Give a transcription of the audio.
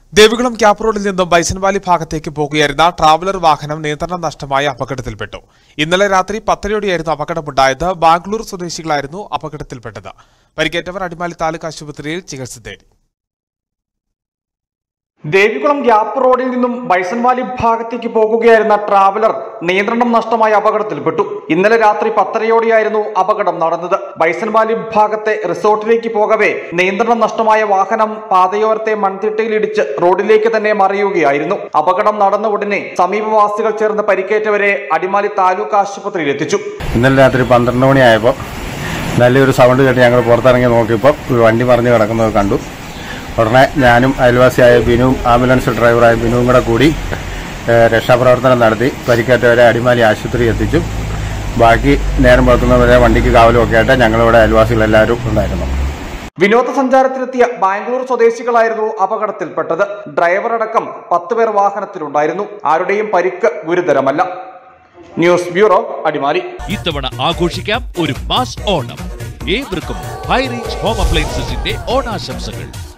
Devikulam cap റോഡിൽ നിന്നും ബൈസൻവാലി ഭാഗത്തേക്ക് പോകുകയായിരുന്ന ട്രാവലർ വാഹനം നിയന്ത്രണം നഷ്ടമായി അപകടത്തിൽപ്പെട്ടു ഇന്നലെ രാത്രി പത്തരയോടെയായിരുന്നു അപകടമുണ്ടായത് ബാംഗ്ലൂർ സ്വദേശികളായിരുന്നു അപകടത്തിൽപ്പെട്ടത് പരിക്കേറ്റവർ അടിമാലി താലൂക്ക് ആശുപത്രിയിൽ ചികിത്സ തേടി ദേവികുളം ഗ്യാപ്പ് റോഡിൽ നിന്നും ബൈസൺവാലി ഭാഗത്തേക്ക് പോകുകയായിരുന്ന ട്രാവലർ നിയന്ത്രണം നഷ്ടമായ അപകടത്തിൽപ്പെട്ടു ഇന്നലെ രാത്രി പത്തരയോടെയായിരുന്നു അപകടം നടന്നത് ബൈസൺവാലി ഭാഗത്തെ റിസോർട്ടിലേക്ക് പോകവേ നിയന്ത്രണം നഷ്ടമായ വാഹനം പാതയോരത്തെ മൺതിട്ടയിലിടിച്ച് റോഡിലേക്ക് തന്നെ മറിയുകയായിരുന്നു അപകടം നടന്ന ഉടനെ സമീപവാസികൾ ചേർന്ന് പരിക്കേറ്റവരെ അടിമാലി താലൂക്ക് ആശുപത്രിയിൽ എത്തിച്ചു ഇന്നലെ രാത്രി പന്ത്രണ്ട് മണിയായപ്പോൾ നല്ലൊരു സൗണ്ട് കേട്ട് ഞങ്ങൾ പുറത്തിറങ്ങി നോക്കിയപ്പോൾ ഒരു വണ്ടി മറിഞ്ഞ് കിടക്കുന്നത് കണ്ടു ഉടനെ ഞാനും അയൽവാസിയായ ബിനുവും ആംബുലൻസ് ഡ്രൈവറായ ബിനുവും കൂടെ കൂടി ഏഹ്, രക്ഷാപ്രവർത്തനം നടത്തി പരിക്കേറ്റവരെ അടിമാലി ആശുപത്രി എത്തിച്ചു ബാക്കി നേരം വെക്കുന്നവരെ വണ്ടിക്ക് കാവലും ഒക്കെ ആയിട്ട് ഞങ്ങളിവിടെ അയൽവാസികളെല്ലാവരും ഉണ്ടായിരുന്നു വിനോദസഞ്ചാരത്തിനെത്തിയ ബാംഗ്ലൂർ സ്വദേശികളായിരുന്നു അപകടത്തിൽപ്പെട്ടത് ഡ്രൈവർ അടക്കം പത്ത് പേർ വാഹനത്തിലുണ്ടായിരുന്നു ആരുടെയും പരിക്ക് ഗുരുതരമല്ല ന്യൂസ് ബ്യൂറോ അടിമാലി ഇത്തവണ ആഘോഷിക്കാം ഒരു മാസ് ഓണം ഏവർക്കും ഹൈ റേഞ്ച് ഹോം അപ്ലയൻസസിന്റെ ഓണാശംസകൾ